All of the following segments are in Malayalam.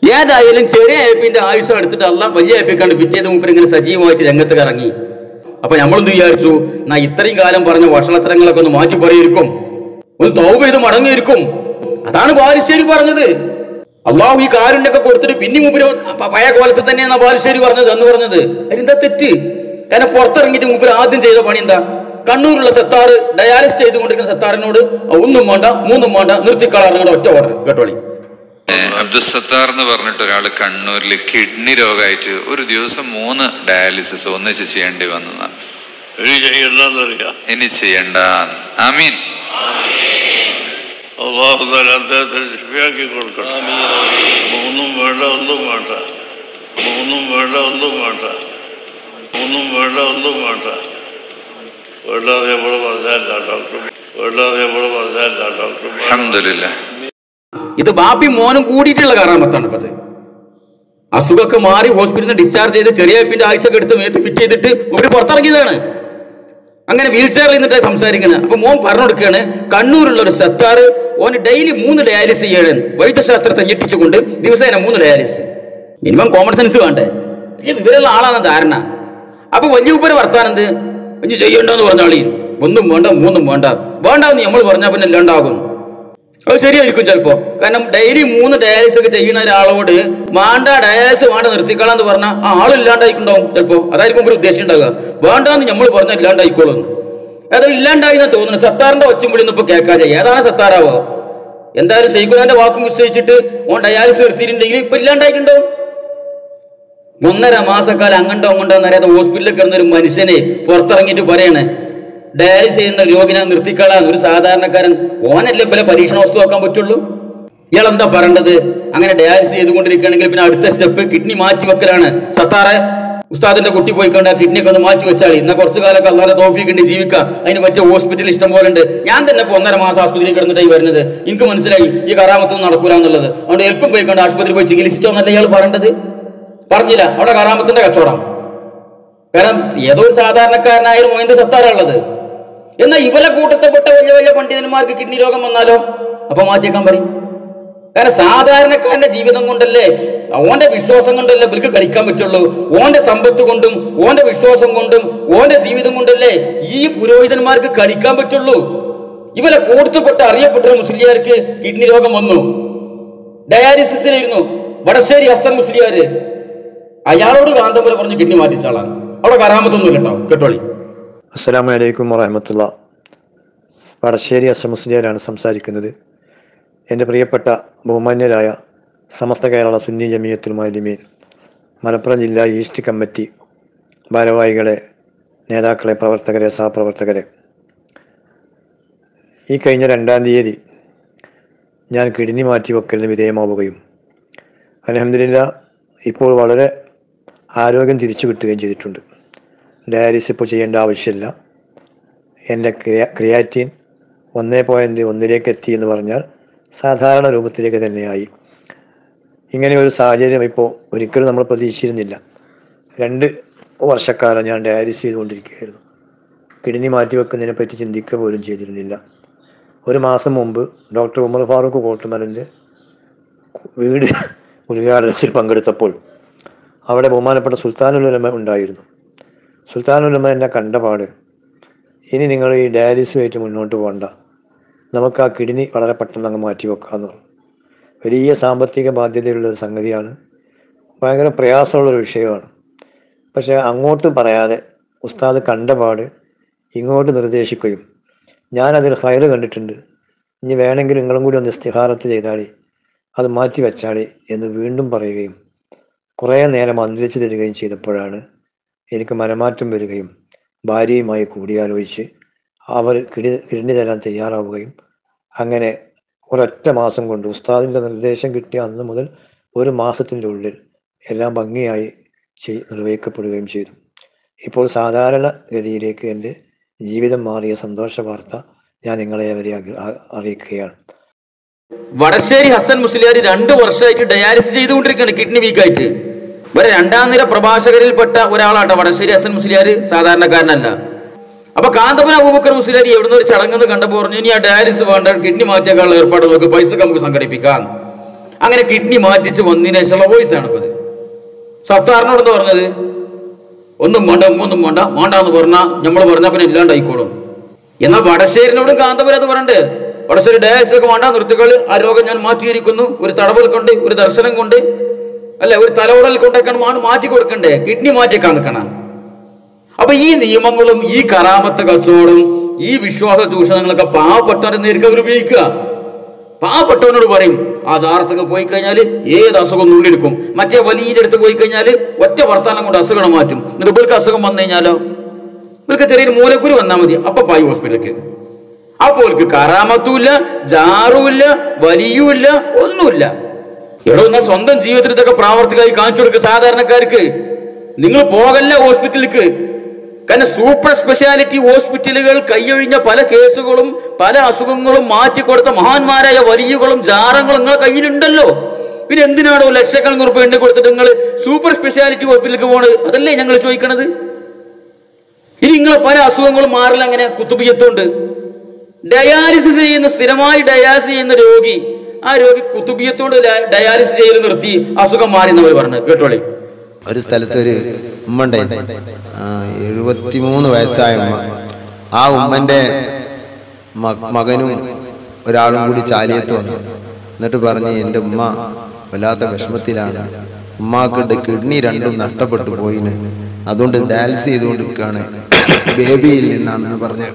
ഏതായാലും ചെറിയ ഏപ്പിന്റെ ആയുസം എടുത്തിട്ട് അല്ല വലിയ ഏപ്പിക്കാണ്ട് പിറ്റേത് മൂപ്പർ ഇങ്ങനെ സജീവമായിട്ട് രംഗത്ത് ഇറങ്ങി അപ്പൊ നമ്മളെന്ത് വിചാരിച്ചു നാ ഇത്രയും കാലം പറഞ്ഞ വഷളത്തരങ്ങളൊക്കെ ഒന്ന് മാറ്റി പറയിരിക്കും ഒന്ന് തൗബ ചെയ്ത് മടങ്ങിയിരിക്കും അതാണ് ബാലുശ്ശേരി പറഞ്ഞത് അള്ളാഹു ഈ കാരുണ്യൊക്കെ കൊടുത്തിട്ട് പിന്നെ മൂപ്പര് പ- പഴയ കോലത്തിൽ തന്നെയാണ് ബാലുശ്ശേരി പറഞ്ഞത് എന്ന് പറഞ്ഞത് അതിനെന്താ തെറ്റ് കാരണം പുറത്തിറങ്ങിയിട്ട് മൂപ്പര് ആദ്യം ചെയ്ത പണി എന്താ കണ്ണൂരുള്ള സത്താറ് ഡയാലിസ് ചെയ്തുകൊണ്ടിരിക്കുന്ന സത്താറിനോട് ഒന്നും വേണ്ട മൂന്നും വേണ്ട നിർത്തിക്കളാറുടെ ഒറ്റ ഓർഡർ കേട്ടോളി അബ്ദുസത്താർ എന്ന് പറഞ്ഞിട്ട് ഒരാൾ കണ്ണൂരിൽ കിഡ്നി രോഗമായിട്ട് ഒരു ദിവസം മൂന്ന് ഡയാലിസിസ് ഒന്നിച്ച് ചെയ്യേണ്ടി വന്നതാണ് ഇനി ചെയ്യണ്ടെന്നറിയാം ഇനി ചെയ്യണ്ട ആമീൻ അള്ളാഹു താല അദ്ദേഹത്തിന് ശരിയാക്കി കൊടുക്കണം മൂന്നും വേണ്ട ഒന്നും വേണ്ട മൂന്നും വേണ്ട ഒന്നും വേണ്ട മൂന്നും വേണ്ട ഒന്നും വേണ്ട വേണ്ടാതെ നമ്മൾ പറഞ്ഞല്ല ഡോക്ടർ വേണ്ടാതെ നമ്മൾ പറഞ്ഞല്ല ഡോക്ടർ അഹമ്മദില്ല ഇത് ബാപ്പി മോനും കൂടിയിട്ടുള്ള കറാമത്താണ് ഇപ്പത് അസുഖമൊക്കെ മാറി ഹോസ്പിറ്റലിൽ നിന്ന് ഡിസ്ചാർജ് ചെയ്ത് ചെറിയ ഏപ്പിന്റെ ആഴ്ചയൊക്കെ എടുത്ത് മേത്ത് ഫിറ്റ് ചെയ്തിട്ട് ഇവര് പുറത്തിറങ്ങിയതാണ് അങ്ങനെ വീൽ ചെയറിൽ നിന്നിട്ട് സംസാരിക്കുന്നത് അപ്പൊ മോൻ പറഞ്ഞു കൊടുക്കുകയാണ് കണ്ണൂരുള്ള ഒരു സത്താറ് ഓന് ഡെയിലി മൂന്ന് ഡയാലിസ് ചെയ്യണം വൈദ്യശാസ്ത്രത്തെ ഞെട്ടിച്ചുകൊണ്ട് ദിവസേന മൂന്ന് ഡയാലിസ് മിനിമം കോമൺ സെൻസ് വേണ്ടേ വലിയ വിവരമുള്ള ആളാണ് ധാരണ അപ്പൊ വലിയ ഉപരി വർത്താനെന്ത് ഇനി ചെയ്യണ്ടെന്ന് പറഞ്ഞാളി ഒന്നും വേണ്ട മൂന്നും വേണ്ട വേണ്ടെന്ന് നമ്മൾ പറഞ്ഞാൽ പിന്നെ ഇല്ലാണ്ടാകും അത് ശരിയായിരിക്കും ചിലപ്പോ കാരണം ഡെയിലി മൂന്ന് ഡയാലിസ് ഒക്കെ ചെയ്യുന്ന ഒരാളോട് വേണ്ട ഡയാലിസ് വേണ്ട നിർത്തിക്കളാന്ന് പറഞ്ഞാൽ ആ ആളില്ലാണ്ടായിക്കുണ്ടാവും ചിലപ്പോ അതായിരിക്കും ഒരു ഉദ്ദേശം ഉണ്ടാവുക വേണ്ടാന്ന് നമ്മൾ പറഞ്ഞാൽ ഇല്ലാണ്ടായിക്കോളും ഏതായാലും ഇല്ലാണ്ടായി എന്നാ തോന്നുന്നു സത്താറിന്റെ ഒച്ചും വിളി ഇപ്പൊ കേൾക്കാതെ ഏതാണ് സത്താറാവോ എന്തായാലും സൈക്കുലാന്റെ വാക്കും വിശ്വസിച്ചിട്ട് ഓൻ ഡയാലിസ് നിർത്തിയിട്ടുണ്ടെങ്കിൽ ഇപ്പൊ ഇല്ലാണ്ടായിട്ടുണ്ടാവും ഒന്നര മാസക്കാലം അങ്ങണ്ടോ അങ്ങണ്ടോ എന്നറിയാതെ ഹോസ്പിറ്റലിൽ കിടന്ന ഒരു മനുഷ്യനെ പുറത്തിറങ്ങിയിട്ട് പറയണേ ഡയാലിസ് ചെയ്യുന്ന രോഗിനെ നിർത്തിക്കളാൻ ഒരു സാധാരണക്കാരൻ ഓനല്ലേ പല പരീക്ഷണ വസ്തു വെക്കാൻ പറ്റുള്ളൂ ഇയാൾ എന്താ പറയേണ്ടത് അങ്ങനെ ഡയാലിസ് ചെയ്തുകൊണ്ടിരിക്കുകയാണെങ്കിൽ പിന്നെ അടുത്ത സ്റ്റെപ്പ് കിഡ്നി മാറ്റി വെക്കലാണ് സത്താറെ ഉസ്താദിന്റെ കുട്ടി പോയി കണ്ട് ആ കിഡ്നിയൊക്കെ ഒന്ന് മാറ്റി വെച്ചാൽ എന്നാൽ കുറച്ചു കാലമൊക്കെ അല്ലാതെ തോഫിക്ക് ഉണ്ട് ജീവിക്കുക അതിന് പറ്റിയ ഹോസ്പിറ്റൽ ഇഷ്ടം പോലെ ഉണ്ട് ഞാൻ തന്നെ ഇപ്പോൾ ഒന്നര മാസം ആശുപത്രിയിൽ കിടന്നിട്ടായി വരുന്നത് എനിക്ക് മനസ്സിലായി ഈ കറാമത്തൊന്നും നടക്കൂല എന്നുള്ളത് അതുകൊണ്ട് എളുപ്പം പോയി കണ്ട് ആശുപത്രിയിൽ പോയി ചികിത്സിച്ചോ എന്നല്ല ഇയാൾ പറയേണ്ടത് പറഞ്ഞില്ല അവിടെ കറാമത്തിന്റെ കച്ചവടം കാരണം ഏതോ ഒരു സാധാരണക്കാരനായാലും മൊയ്ന്ത് സത്താറുള്ളത് എന്നാൽ ഇവരെ കൂട്ടത്തിൽപ്പെട്ട വലിയ വലിയ പണ്ഡിതന്മാർക്ക് കിഡ്നി രോഗം വന്നാലോ അപ്പൊ മാറ്റിയേക്കാൻ പറയും കാരണം സാധാരണക്കാരന്റെ ജീവിതം കൊണ്ടല്ലേ ഓന്റെ വിശ്വാസം കൊണ്ടല്ലേ ഇവർക്ക് കളിക്കാൻ പറ്റുള്ളൂ ഓന്റെ സമ്പത്ത് കൊണ്ടും ഓന്റെ വിശ്വാസം കൊണ്ടും ഓന്റെ ജീവിതം കൊണ്ടല്ലേ ഈ പുരോഹിതന്മാർക്ക് കളിക്കാൻ പറ്റുള്ളൂ ഇവരെ കൂട്ടത്തിൽപ്പെട്ട അറിയപ്പെട്ട ഒരു മുസ്ലിയാർക്ക് കിഡ്നി രോഗം വന്നു ഡയാലിസിസിലിരുന്നു വടശ്ശേരി ഹസൻ മുസ്ലിയാര് അയാളോട് കാന്തപുരം പറഞ്ഞ് കിഡ്നി മാറ്റിച്ച ആളാണ് അവിടെ കരാമത്തൊന്നും കേട്ടോ കേട്ടോളി അസ്സലാമു അലൈക്കും വറഹമത്തുള്ള വടശ്ശേരി അസമുസ്ലിയാരാണ് സംസാരിക്കുന്നത് എൻ്റെ പ്രിയപ്പെട്ട ബഹുമാന്യരായ സമസ്ത കേരള സുന്നി ജമിയത്തുൽ മാലിമീൻ മലപ്പുറം ജില്ലാ ഈസ്റ്റ് കമ്മിറ്റി ഭാരവാഹികളെ നേതാക്കളെ പ്രവർത്തകരെ സഹപ്രവർത്തകരെ ഈ കഴിഞ്ഞ രണ്ടാം തീയതി ഞാൻ കിഡ്നി മാറ്റി വെക്കലിന് വിധേയമാവുകയും അലഹമില്ല ഇപ്പോൾ വളരെ ആരോഗ്യം തിരിച്ചു കിട്ടുകയും ചെയ്തിട്ടുണ്ട് ഡയാലിസിസ് ഇപ്പോൾ ചെയ്യേണ്ട ആവശ്യമില്ല എൻ്റെ ക്രിയ ക്രിയാറ്റിൻ ഒന്നേ പോയിൻ്റ് ഒന്നിലേക്ക് എത്തി എന്ന് പറഞ്ഞാൽ സാധാരണ രൂപത്തിലേക്ക് തന്നെയായി ഇങ്ങനെ ഒരു സാഹചര്യം ഇപ്പോൾ ഒരിക്കലും നമ്മൾ പ്രതീക്ഷിച്ചിരുന്നില്ല രണ്ട് വർഷക്കാലം ഞാൻ ഡയാലിസിസ് ചെയ്തുകൊണ്ടിരിക്കുകയായിരുന്നു കിഡ്നി മാറ്റി വെക്കുന്നതിനെ പറ്റി ചിന്തിക്കുക പോലും ചെയ്തിരുന്നില്ല ഒരു മാസം മുമ്പ് ഡോക്ടർ ഉമർ ഫാറൂഖ് കോട്ടുമലിൻ്റെ വീട് ഉദ്ഘാടനത്തിൽ പങ്കെടുത്തപ്പോൾ അവിടെ ബഹുമാനപ്പെട്ട സുൽത്താനുലമ ഉണ്ടായിരുന്നു സുൽത്താനുലമ എന്നെ കണ്ടപാട് ഇനി നിങ്ങൾ ഈ ഡയാലിസുമായിട്ട് മുന്നോട്ട് പോകണ്ട നമുക്ക് ആ കിഡ്നി വളരെ പെട്ടെന്ന് അങ്ങ് മാറ്റി വെക്കാമെന്ന് പറഞ്ഞു വലിയ സാമ്പത്തിക ബാധ്യതയുള്ള ഒരു സംഗതിയാണ് ഭയങ്കര പ്രയാസമുള്ളൊരു വിഷയമാണ് പക്ഷേ അങ്ങോട്ട് പറയാതെ ഉസ്താദ് കണ്ടപാട് ഇങ്ങോട്ട് നിർദ്ദേശിക്കുകയും ഞാനതിൽ ഹയർ കണ്ടിട്ടുണ്ട് ഇനി വേണമെങ്കിൽ നിങ്ങളും കൂടി ഒന്ന് ഇസ്തിഹാരത്ത് ചെയ്താളി അത് മാറ്റി വെച്ചാളി എന്ന് വീണ്ടും പറയുകയും കുറേ നേരം അന്തരിച്ചു തരികയും ചെയ്തപ്പോഴാണ് എനിക്ക് മനമാറ്റം വരികയും ഭാര്യയുമായി കൂടിയാലോചിച്ച് അവർ കിടി കിഡ്നി തരാൻ തയ്യാറാവുകയും അങ്ങനെ ഒരൊറ്റ മാസം കൊണ്ട് ഉസ്താദിൻ്റെ നിർദ്ദേശം കിട്ടിയ അന്ന് മുതൽ ഒരു മാസത്തിൻ്റെ ഉള്ളിൽ എല്ലാം ഭംഗിയായി ചെയ് നിർവഹിക്കപ്പെടുകയും ചെയ്തു ഇപ്പോൾ സാധാരണ ഗതിയിലേക്ക് എൻ്റെ ജീവിതം മാറിയ സന്തോഷ വാർത്ത ഞാൻ നിങ്ങളെ അവരെ അറിയിക്കുകയാണ് വടശ്ശേരി ഹസൻ മുസ്ലിയാർ രണ്ട് വർഷമായിട്ട് ഡയാലിസിസ് ചെയ്തുകൊണ്ടിരിക്കുകയാണ് കിഡ്നി വീക്കായിട്ട് ഇവരെ രണ്ടാം നിര പ്രഭാഷകരിൽപ്പെട്ട ഒരാളാട്ടോ വടശ്ശേരി ഹസൻ മുസ്ലിയാർ സാധാരണക്കാരനല്ല അപ്പൊ കാന്തപുര അബൂബക്കർ മുസ്ലിയാർ എവിടുന്ന് ഒരു ചടങ്ങെന്ന് കണ്ടപ്പോൾ പറഞ്ഞു ഇനി ആ ഡയാലിസിസ് വേണ്ട കിഡ്നി മാറ്റിയേക്കാനുള്ള ഏർപ്പാട് നോക്ക് പൈസ നമുക്ക് സംഘടിപ്പിക്കാം അങ്ങനെ കിഡ്നി മാറ്റിച്ച് വന്നതിന് ശേഷമുള്ള വോയിസ് ആണ് ഇപ്പൊ ഇത് സത്താറിനോട് എന്താ പറഞ്ഞത് ഒന്നും വേണ്ട ഒന്നും വേണ്ട വേണ്ട എന്ന് പറഞ്ഞാൽ നമ്മൾ പറഞ്ഞാൽ പിന്നെ ഇല്ലാണ്ടായിക്കോളും എന്നാൽ വടശ്ശേരിനോടും കാന്തപുരം അത് പറയണ്ടേ വടശ്ശേരി ഡയാലിസിസ് ഒക്കെ വേണ്ട നിർത്തികൾ ആ രോഗം ഞാൻ മാറ്റിയിരിക്കുന്നു ഒരു തടവൽ കൊണ്ട് ഒരു ദർശനം കൊണ്ട് അല്ലെ ഒരു തലവുടൽ കൊണ്ടൊക്കെയാണ് മാ- മാറ്റി കൊടുക്കണ്ടേ കിഡ്നി മാറ്റിയേക്കാൻ നിൽക്കണം അപ്പൊ ഈ നിയമങ്ങളും ഈ കറാമത്ത് കച്ചവടം ഈ വിശ്വാസ ചൂഷണങ്ങളൊക്കെ പാവപ്പെട്ടവരെ നേരിട്ട് അവർ ഉപയോഗിക്കുക പാവപ്പെട്ടവനോട് പറയും ആ ജാറത്തൊക്കെ പോയി കഴിഞ്ഞാൽ ഏത് അസുഖം നുള്ളിയെടുക്കും മറ്റേ വലിയ അടുത്ത് പോയി കഴിഞ്ഞാൽ ഒറ്റ വർത്താനം കൊണ്ട് അസുഖം മാറ്റും എന്നിട്ട് ഇവർക്ക് അസുഖം വന്നു കഴിഞ്ഞാലോ ഇവർക്ക് ചെറിയൊരു മൂലക്കുരു വന്നാൽ മതി അപ്പൊ പായി ഹോസ്പിറ്റലിലേക്ക് അപ്പൊ അവർക്ക് കറാമത്തുമില്ല ജാറുമില്ല വലിയുമില്ല ഒന്നുമില്ല എടോ എന്നാ സ്വന്തം ജീവിതത്തിൽ ഇതൊക്കെ പ്രാവർത്തികമായി കാണിച്ചു കൊടുക്കുക സാധാരണക്കാർക്ക് നിങ്ങൾ പോകല്ല ഹോസ്പിറ്റലിലേക്ക് കാരണം സൂപ്പർ സ്പെഷ്യാലിറ്റി ഹോസ്പിറ്റലുകൾ കൈയൊഴിഞ്ഞ പല കേസുകളും പല അസുഖങ്ങളും മാറ്റിക്കൊടുത്ത മഹാന്മാരായ വരിയുകളും ജാറങ്ങളും നിങ്ങളെ കയ്യിലുണ്ടല്ലോ പിന്നെ എന്തിനാണോ ലക്ഷക്കണക്കിന് റുപ്യ എണ്ണി കൊടുത്തിട്ട് നിങ്ങൾ സൂപ്പർ സ്പെഷ്യാലിറ്റി ഹോസ്പിറ്റലിലേക്ക് പോണത് അതല്ലേ ഞങ്ങൾ ചോദിക്കണത് ഇനി നിങ്ങൾ പല അസുഖങ്ങളും മാറില്ല അങ്ങനെ കുത്തുബിയത്തുണ്ട് ഡയാലിസിസ് ചെയ്യുന്ന സ്ഥിരമായി ഡയാലിസിസ് ചെയ്യുന്ന രോഗി ആ രോഗി കുത്തുബിയത്തോട് ഡയാലിസിസ് ചെയ്ത് നിർത്തി അസുഖം മാറി എന്നവർ പറഞ്ഞു കേട്ടോളി ഒരു സ്ഥലത്ത് ഒരു ഉമ്മ ഉണ്ടായിരുന്നു എഴുപത്തിമൂന്ന് വയസ്സായ ഉമ്മ ആ ഉമ്മന്റെ മ- മകനും ഒരാളും കൂടി ചാലിയത്ത് വന്നു എന്നിട്ട് പറഞ്ഞ് എൻ്റെ ഉമ്മ വല്ലാത്ത വിഷമത്തിലാണ് ഉമ്മാക്കിട്ട് കിഡ്നി രണ്ടും നഷ്ടപ്പെട്ടു പോയിന് അതുകൊണ്ട് ഡയാലിസ് ചെയ്തുകൊണ്ട് നിൽക്കുകയാണ് ബേബിയിൽ നിന്നാണെന്ന് പറഞ്ഞ്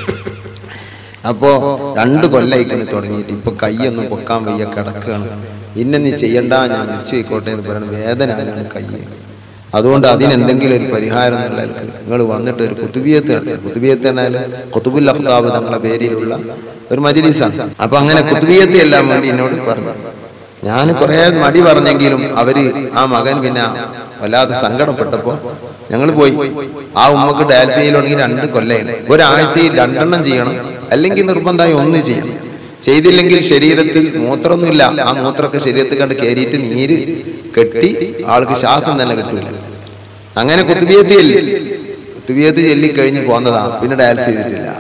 അപ്പോൾ രണ്ട് കൊല്ലായിക്കണ് തുടങ്ങിയിട്ട് ഇപ്പൊ കൈയൊന്നും പൊക്കാൻ വയ്യ കിടക്കുകയാണ് ഇന്നെ നീ ചെയ്യണ്ട ഞാൻ മരിച്ചു പോയിക്കോട്ടെ എന്ന് പറയുന്നത് വേദനയാണ് കൈ അതുകൊണ്ട് അതിനെന്തെങ്കിലും ഒരു പരിഹാരം എന്നുള്ള നിങ്ങൾ വന്നിട്ട് ഒരു കുത്തുബിയത്ത് നടത്തി കുത്തുബിയത്ത് എന്നാൽ കുത്തുബുൽ അഖ്താബ് തങ്ങളുടെ പേരിലുള്ള ഒരു മജിലിസാണ് അപ്പൊ അങ്ങനെ കുത്തുബിയത്ത് എല്ലാം വേണ്ടി എന്നോട് പറഞ്ഞു ഞാൻ കുറെ മടി പറഞ്ഞെങ്കിലും അവര് ആ മകൻ പിന്നെ വല്ലാതെ സങ്കടപ്പെട്ടപ്പോ ഞങ്ങൾ പോയി ആ ഉമ്മക്ക് ഡയാലിസ് ചെയ്യലാണെങ്കിൽ രണ്ട് കൊല്ലമാണ് ഒരാഴ്ചയിൽ രണ്ടെണ്ണം ചെയ്യണം അല്ലെങ്കിൽ നിർബന്ധമായി ഒന്ന് ചെയ്യണം ചെയ്തില്ലെങ്കിൽ ശരീരത്തിൽ മൂത്രമൊന്നുമില്ല ആ മൂത്രമൊക്കെ ശരീരത്തിൽ കണ്ട് കയറിയിട്ട് നീര് കെട്ടി ആൾക്ക് ശ്വാസം തന്നെ കിട്ടൂല അങ്ങനെ കുത്തുബിയത്ത് ചെല്ലി കുത്തുബിയത്ത് ചെല്ലി കഴിഞ്ഞ് പോന്നതാ പിന്നെ ഡയാലിസ് ചെയ്തിട്ടില്ല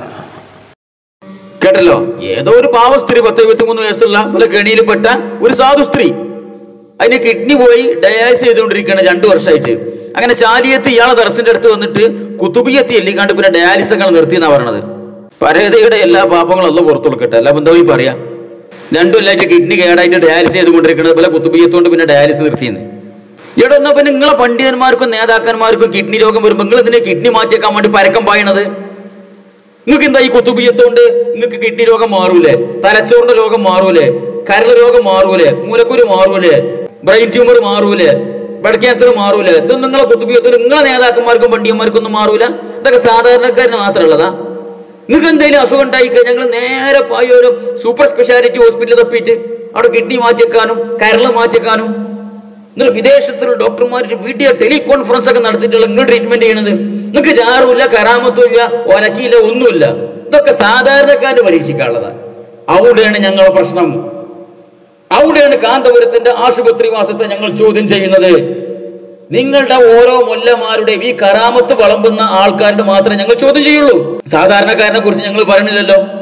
കേട്ടല്ലോ ഏതോ ഒരു പാവ സ്ത്രീ പത്ത് എഴുപത്തി മൂന്ന് വയസ്സുള്ള പല ഗണിയിൽപ്പെട്ട ഒരു സാധു സ്ത്രീ അതിന് കിഡ്നി പോയി ഡയാലിസ് ചെയ്തുകൊണ്ടിരിക്കുകയാണ് രണ്ടു വർഷമായിട്ട് അങ്ങനെ ചാലിയത്ത് ഇയാളെ ദർശന്റെ അടുത്ത് വന്നിട്ട് കുത്തുബിയത്തി എല്ലിക്കാണ്ട് പിന്നെ ഡയാലിസ് ഒക്കെ നിർത്തി എന്നാ പറയണത് പരേതയുടെ എല്ലാ പാപങ്ങളും ഒന്നും പുറത്തു കൊടുക്കട്ടെ എല്ലാ ബന്ധവും പറയാം രണ്ടു കൊല്ലമായിട്ട് കിഡ്നി കേടായിട്ട് ഡയാലിസ് ചെയ്തുകൊണ്ടിരിക്കുന്നത് പോലെ കുത്തുബിയത്തോണ്ട് പിന്നെ ഡയാലിസ് നിർത്തിയെന്ന് ഇവിടെ എന്നാ പിന്നെ നിങ്ങളെ പണ്ഡിതന്മാർക്കും നേതാക്കന്മാർക്കും കിഡ്നി രോഗം വരുമ്പോൾ നിങ്ങൾ ഇതിനെ കിഡ്നി മാറ്റിയേക്കാൻ വേണ്ടി പരക്കം പായണത് നിങ്ങൾക്ക് എന്താ ഈ കുത്തുബിയത്തോണ്ട് നിങ്ങൾക്ക് കിഡ്നി രോഗം മാറൂലേ തലച്ചോറിന്റെ രോഗം മാറൂലേ കരൾ രോഗം മാറൂലേ മൂലക്കുരു മാറൂലേ ബ്രെയിൻ ട്യൂമർ മാറൂലേ ബ്ലഡ് ക്യാൻസർ മാറൂലേ ഇതൊന്നും നിങ്ങളെ കുത്തുബിയത്തോട് നിങ്ങളെ നേതാക്കന്മാർക്കും പണ്ഡിയന്മാർക്കും ഒന്നും മാറൂല ഇതൊക്കെ സാധാരണക്കാരന് മാത്രമുള്ളതാ നിങ്ങൾക്ക് എന്തെങ്കിലും അസുഖം ഉണ്ടായി കഴിഞ്ഞാൽ ഞങ്ങൾ നേരെ പായോരോ സൂപ്പർ സ്പെഷ്യാലിറ്റി ഹോസ്പിറ്റലിൽ തപ്പിയിട്ട് അവിടെ കിഡ്നി മാറ്റിയേക്കാനും കരൾ മാറ്റിയേക്കാനും നിങ്ങൾ വിദേശത്തുള്ള ഡോക്ടർമാർ വീഡിയോ ടെലികോൺഫറൻസ് ഒക്കെ നടത്തിയിട്ടുള്ള നിങ്ങൾ ട്രീറ്റ്മെന്റ് ചെയ്യണത് നിങ്ങൾക്ക് ജാറുമില്ല കരാമത്തും ഇല്ല ഒലക്കിയില്ല ഒന്നുമില്ല ഇതൊക്കെ സാധാരണക്കാരന് പരീക്ഷിക്കാനുള്ളതാണ് അവിടെയാണ് ഞങ്ങളുടെ പ്രശ്നം അവിടെയാണ് കാന്തപുരത്തിന്റെ ആശുപത്രിവാസത്തെ ഞങ്ങൾ ചോദ്യം ചെയ്യുന്നത് നിങ്ങളുടെ ഓരോ മൊല്ലമാരുടെയും ഈ കരാമത്ത് വളമ്പുന്ന ആൾക്കാരുടെ മാത്രമേ ഞങ്ങൾ ചോദ്യം ചെയ്യുള്ളൂ സാധാരണക്കാരനെ കുറിച്ച് ഞങ്ങൾ പറയണില്ലല്ലോ